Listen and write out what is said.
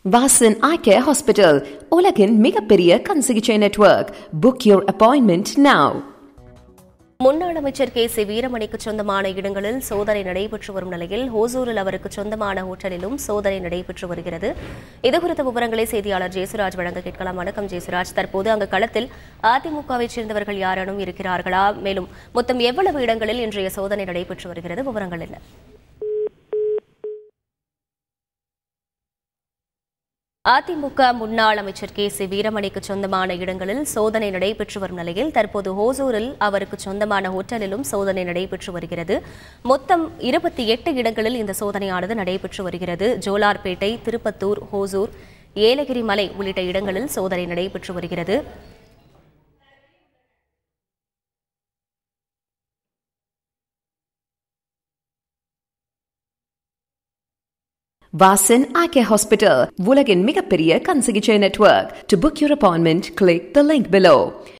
வாசன் ஐ care hospital உலகின் மிகப்பெரிய கண் சிகிச்சை network book your appointment now முன்னாள் அமைச்சர் கே சி வீரமணிக்கு சொந்தமான இடங்களில் சோதனை நடைபெற்று வரும் நிலையில் ஹோசூரில் அவருக்கு சொந்தமான ஹோட்டலிலும் சோதனை நடைபெற்று வருகிறது இதுகுறித்த விவரங்களை செய்தியாளர் ஜெயசுராஜ் வழங்க கேட்கலாம் வணக்கம் ஜெயசுராஜ் தற்போது அங்கு களத்தில் அதிமுகவை சேர்ந்தவர்கள் யாரேனும் இருக்கிறார்களா மேலும் மொத்தம் எவ்வளவு இடங்களில் இன்றைய சோதனை நடைபெற்று வருகிறது விவரங்கள் என்ன அதிமுக முன்னாள் அமைச்சர் கே சி வீரமணிக்கு சொந்தமான இடங்களில் சோதனை நடைபெற்று வரும் நிலையில் தற்போது ஹோசூரில் அவருக்கு சொந்தமான ஹோட்டலிலும் சோதனை நடைபெற்று வருகிறது மொத்தம் இருபத்தி எட்டு இடங்களில் இந்த சோதனையானது நடைபெற்று வருகிறது ஜோலார்பேட்டை திருப்பத்தூர் ஹோசூர் ஏலகிரி மலை உள்ளிட்ட இடங்களில் சோதனை நடைபெற்று வருகிறது வாசன் ஐ கேர் ஹாஸ்பிட்டல் உலகின் மிகப்பெரிய கண் சிகிச்சை network to book your appointment click the link below